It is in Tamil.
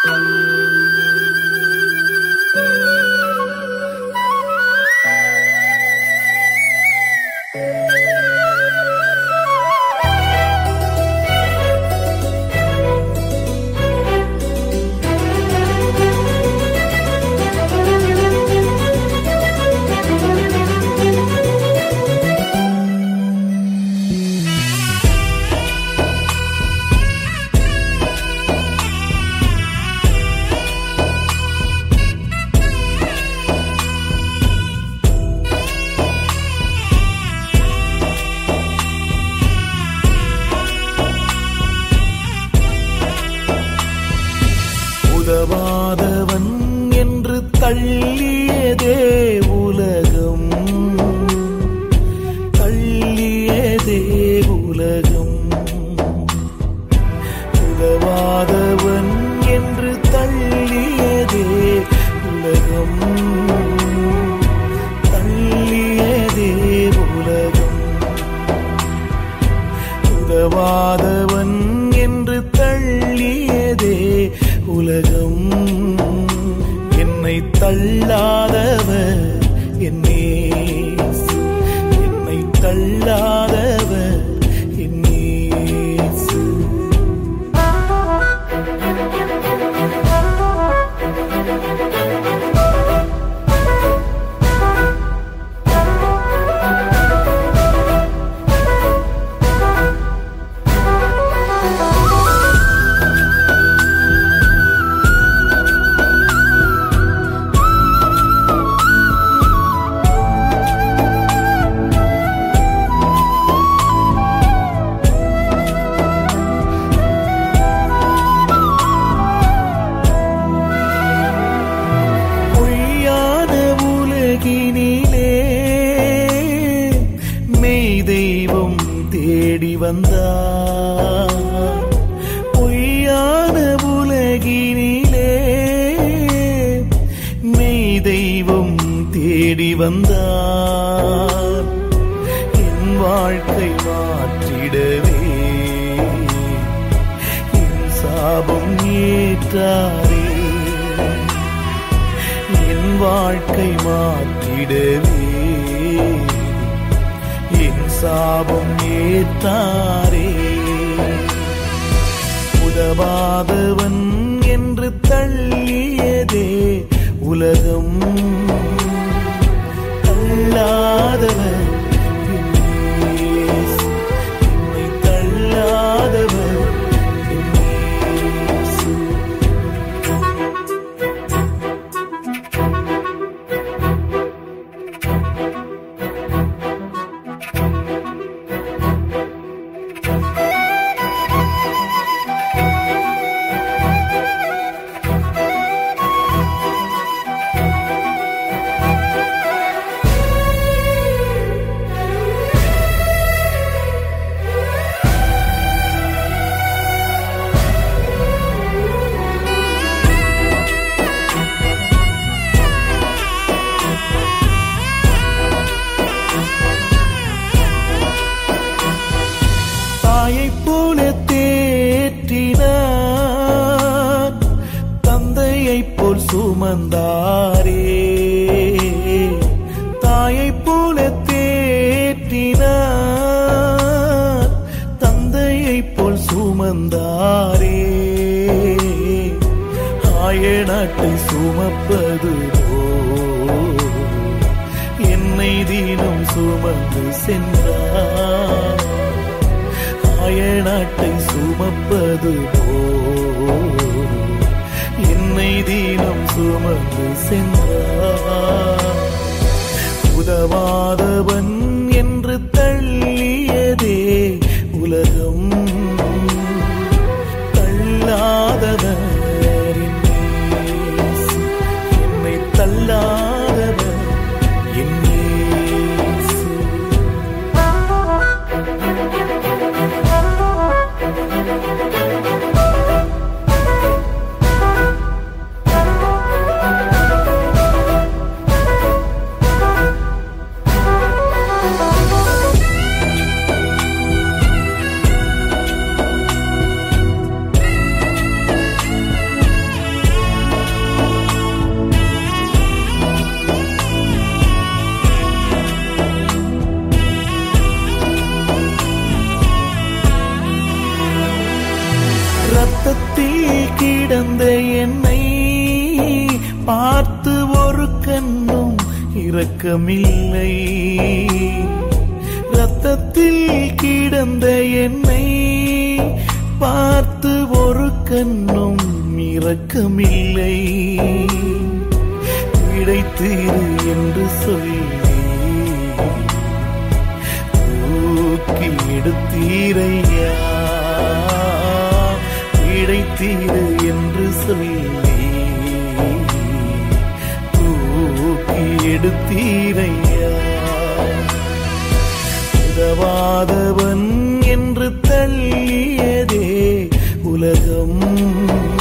உதவாதவன் என்று தள்ளியதே உலகம் தள்ளியதே உலகம் உதவாதவன் என்று தள்ளியதே உலகம் தள்ளியதே உலகம் உதவாதவன் என்று தள்ளியதே உலகம் என்னை தள்ளாதவர் என்னே என்னை தள்ளாதவர் என்னே பொய்யான உலகினிலே மெய் தெய்வம் தேடி வந்தார் பொய்யான உலகினிலே மெய் தெய்வம் தேடி வந்தார் என் வாழ்க்கை மாற்றிடவே என் சாபம் ஏற்றாரே என் வாழ்க்கை மாற்றிடவே என் சாபம் ஏத்தாரே உதவாதவன் என்று தள்ளியதே உலகம் தள்ளாதவர் என் இயேசு. என்னை தள்ளாதவர் என் இயேசு. தாயைப் போல தேற்றினார் தந்தையைப் போல் சுமந்தாரே தாயைப் போல தேற்றினார் தந்தையைப் போல் சுமந்தாரே ஆய நாட்டை சுமப்பது போல் என்னை தினம் சுமந்து சென்றார் ஆய நாட்டை சுமப்பது போல் என்னை தினம் சுமந்து சென்றார் உதவாதவன் என்று தள்ளியதே உலகம் தள்ளாதவர் என் இயேசு. என்னை தள்ளாதவர் என் இயேசு. கிடந்த என்னை பார்த்து ஒரு கண்ணும் இரக்கமில்லை ரத்தத்தில் கிடந்த என்னை பார்த்து ஒரு கண்ணும் இரக்கமில்லை கிடைத்தீரு என்று சொல்லி தூக்கி எடுத்தீரையா கிடைத்தீரு என்று சொல்லி தூக்கி எடுத்தீரையா உதவாதவன் என்று தள்ளியதே உலகம்